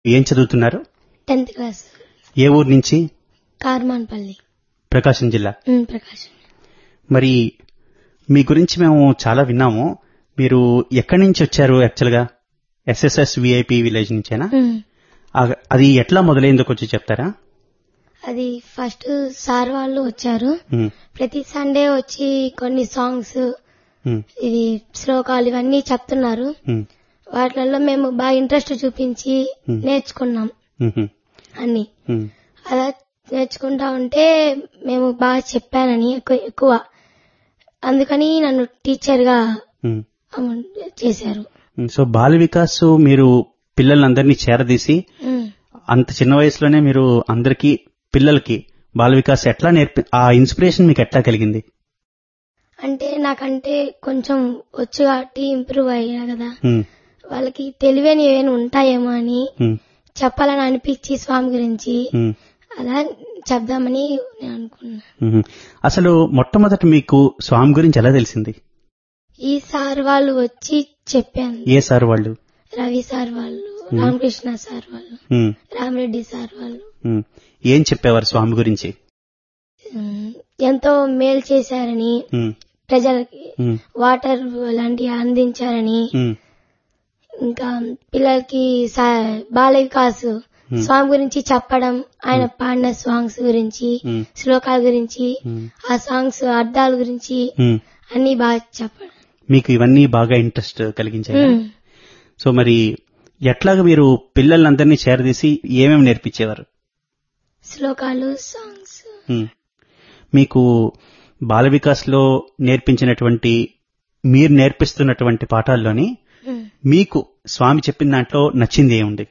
ఏం చదువుతున్నారు tenth class ఏ ఊరు నుంచి కార్మాన్పల్లి ప్రకాశం జిల్లా ఉమ్, ప్రకాశం మరి మీ గురించి మేము చాలా విన్నాము మీరు ఎక్కడి నుంచి వచ్చారు యాక్చువల్గా ఎస్ఎస్ఎస్ విఐపి విలేజ్ నుంచేనా ఉమ్. ఆ- అది ఎట్లా మొదలైందో కొంచెం చెప్తారా అది ఫస్ట్ సార్ వాళ్ళు వచ్చారు ఉమ్, ప్రతి సండే వచ్చి కొన్ని సాంగ్స్ ఉమ్, ఇది శ్లోకాలు ఇవన్నీ చెప్తున్నారు ఉమ్, వాటిలలో మేము బాగా ఇంట్రెస్ట్ చూపించి Hmm. నేర్చుకున్నాం ఉమ్, అన్ని ఉమ్, అలా నేర్చుకుంటా ఉంటే మేము బాగా చెప్పానని ఎక్కువ ఎక్కువ అందుకని నన్ను టీచర్ గా ఉమ్. అమౌంట్ చేశారు సో బాల వికాస్ మీరు పిల్లలందరినీ చేరదీసి ఉమ్. అంత చిన్న వయసులోనే మీరు అందరికీ పిల్లలకి బాల వికాస్ ఎట్లా నేర్పి ఆ ఇన్స్పిరేషన్ మీకు ఎట్లా కలిగింది అంటే నాకంటే కొంచెం వచ్చు కాబట్టి ఇంప్రూవ్ అయ్యా కదా ఉమ్, వాళ్ళకి తెలివని ఏమైనా ఉంటాయేమో అని ఉమ్, చెప్పాలని అనిపించి స్వామి గురించి ఉమ్, అలా చెప్దామని నేను అనుకున్నా ఉమ్. అసలు మొట్టమొదట మీకు స్వామి గురించి ఎలా తెలిసింది ఈ సార్ వాళ్ళు వచ్చి చెప్పాను ఏ సార్ వాళ్ళు రవి సార్ వాళ్ళు రామకృష్ణ సార్ వాళ్ళు ఉమ్, రామరెడ్డి సార్ వాళ్ళు ఉమ్. ఏం చెప్పేవారు స్వామి గురించి ఉమ్, ఎంతో మేలు చేశారని ఉమ్, ప్రజలకి ఉమ్, వాటర్ లాంటివి అందించారని ఉమ్, ఇంకా పిల్లలకి సా- బాల వికాస్ Hmm. స్వామి గురించి చెప్పడం ఆయన పాడిన సాంగ్స్ గురించి ఉమ్, శ్లోకాల గురించి ఉమ్, ఆ సాంగ్స్ అర్థాల గురించి ఉమ్. అన్ని బాగా చెప్పడం మీకు ఇవన్నీ బాగా ఇంట్రెస్ట్ కలిగించాయి ఉమ్. సో మరి ఎట్లాగా మీరు పిల్లలందరినీ చేరదీసి ఏమేమి నేర్పించేవారు శ్లోకాలు సాంగ్స్ ఉమ్. మీకు బాల వికాస్లో నేర్పించినటువంటి మీరు నేర్పిస్తున్నటువంటి పాఠాల్లోని ఉమ్. మీకు స్వామి చెప్పిన దాంట్లో నచ్చింది ఏముంది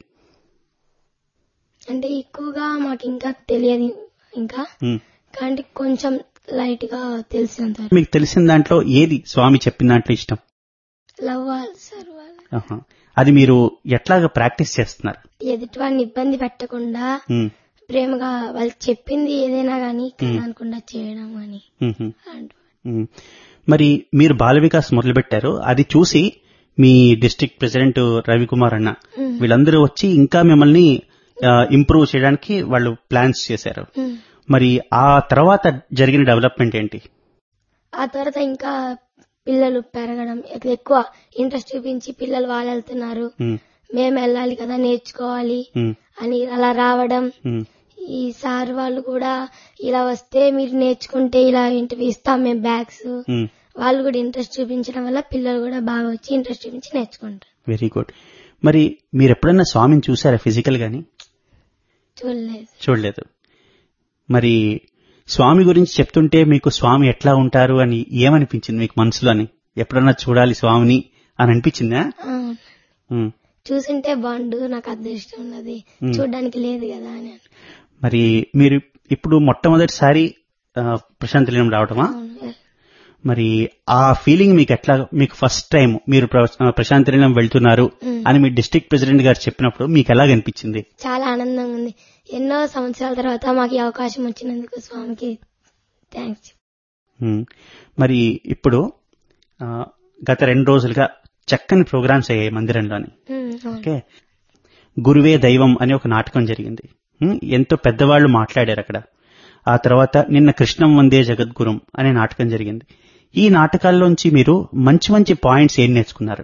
అంటే ఎక్కువగా మాకు ఇంకా తెలియదు ఇంకా ఉమ్. కానీ కొంచెం లైట్ గా తెలిసినంత వరకు. మీకు తెలిసిన దాంట్లో ఏది స్వామి చెప్పిన దాంట్లో ఇష్టం లవ్ వాళ్ళు సార్ వాళ్ళు ఆహా. అది మీరు ఎట్లాగా ప్రాక్టీస్ చేస్తున్నారు ఎదుటి వాడిని ఇబ్బంది పెట్టకుండా ఉమ్, ప్రేమగా వాళ్ళు చెప్పింది ఏదైనా గానీ కాదనకుండా చేయడం అని ఉమ్, ఉమ్. అలాంటి ఉమ్. మరి మీరు బాల వికాస్ మొదలుపెట్టారు అది చూసి మీ డిస్ట్రిక్ట్ ప్రెసిడెంట్ రవికుమార్ అన్న ఉమ్. వీళ్ళందరూ వచ్చి ఇంకా మిమ్మల్ని ఇంప్రూవ్ చేయడానికి వాళ్ళు ప్లాన్స్ చేశారు ఉమ్. మరి ఆ తర్వాత జరిగిన డెవలప్మెంట్ ఏంటి ఆ తర్వాత ఇంకా పిల్లలు పెరగడం ఇట్లా ఎక్కువ ఇంట్రెస్ట్ చూపించి పిల్లలు వాళ్ళు వెళ్తున్నారు ఉమ్, మేము వెళ్ళాలి కదా నేర్చుకోవాలి ఉమ్, అని అలా రావడం ఉమ్, ఈ సార్ వాళ్ళు కూడా ఇలా వస్తే మీరు నేర్చుకుంటే ఇలా ఇంటివి ఇస్తాం మేము బ్యాగ్స్ ఉమ్. వాళ్ళు కూడా ఇంట్రెస్ట్ చూపించడం వల్ల పిల్లలు కూడా బాగా వచ్చి ఇంట్రెస్ట్ చూపించి నేర్చుకుంటారు వెరీ గుడ్ మరి మీరు ఎప్పుడన్నా స్వామిని చూసారా ఫిజికల్ గాని చూడలేదు చూడలేదు మరి స్వామి గురించి చెప్తుంటే మీకు స్వామి ఎట్లా ఉంటారు అని ఏమనిపించింది మీకు మనసులోని ఎప్పుడన్నా చూడాలి స్వామిని అని అనిపించిందా ఆ, ఉమ్. చూసింటే బాగుండు నాకు అదృష్టం ఉన్నది ఉమ్. చూడడానికి లేదు కదా అని అను- మరి మీరు ఇప్పుడు మొట్టమొదటిసారి ఆ, ప్రశాంత్ లీలం రావటమా అవును. మరి ఆ ఫీలింగ్ మీకు ఎట్లా మీకు ఫస్ట్ టైం మీరు ప్ర- ప్రశాంత్ లీలం వెళ్తున్నారు ఉమ్. అని మీ డిస్ట్రిక్ట్ ప్రెసిడెంట్ గారు చెప్పినప్పుడు మీకు ఎలాగనిపించింది చాలా ఆనందంగా ఉంది ఎన్నో సంవత్సరాల తర్వాత మాకు ఈ అవకాశం వచ్చినందుకు స్వామికి థ్యాంక్స్ ఉమ్. మరి ఇప్పుడు ఆ, గత రెండు రోజులుగా చక్కని ప్రోగ్రామ్స్ అయ్యాయి మందిరంలోని ఓకే గురువే దైవం అనే ఒక నాటకం జరిగింది ఉమ్, ఎంతో పెద్దవాళ్లు మాట్లాడారు అక్కడ ఆ తర్వాత నిన్న కృష్ణం వందే జగద్గురం అనే నాటకం జరిగింది ఈ నాటకాల్లోంచి మీరు మంచి మంచి పాయింట్స్ ఏం నేర్చుకున్నారు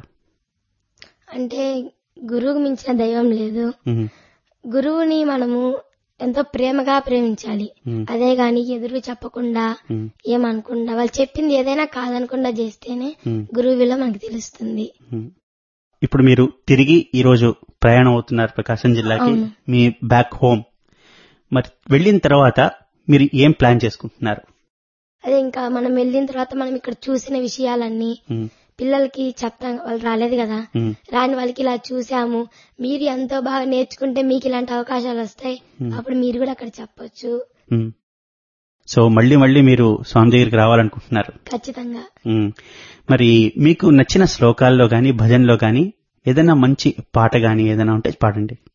అంటే గురువుకు మించిన దైవం లేదు ఉమ్, గురువుని మనము ఎంతో ప్రేమగా ప్రేమించాలి ఉమ్, అదే గాని ఎదురు చెప్పకుండా ఉమ్, ఏమనకుండా వాళ్ళు చెప్పింది ఏదైనా కాదనకుండా చేస్తేనే ఉమ్, గురువు విలువ మనకు తెలుస్తుంది ఉమ్. ఇప్పుడు మీరు తిరిగి ఈ రోజు ప్రయాణం అవుతున్నారు ప్రకాశం జిల్లాకి అవును. మీ బ్యాక్ హోమ్ మరి వెళ్ళిన తర్వాత మీరు ఏం ప్లాన్ చేసుకుంటున్నారు అదే ఇంకా మనం వెళ్ళిన తర్వాత మనం ఇక్కడ చూసిన విషయాలన్నీ ఉమ్, పిల్లలకి చెప్తాం వాళ్ళు రాలేదు కదా ఉమ్, రాని వాళ్ళకి ఇలా చూసాము మీరు ఎంతో బాగా నేర్చుకుంటే మీకు ఇలాంటి అవకాశాలు వస్తాయి Hmm. అప్పుడు మీరు కూడా అక్కడ చెప్పొచ్చు ఉమ్. సో మళ్ళీ మళ్ళీ మీరు స్వామి దగ్గరికి రావాలనుకుంటున్నారు ఖచ్చితంగా ఉమ్. మరి మీకు నచ్చిన శ్లోకాల్లో గాని భజనలో గాని ఏదైనా మంచి పాట గాని ఏదైనా ఉంటే పాడండి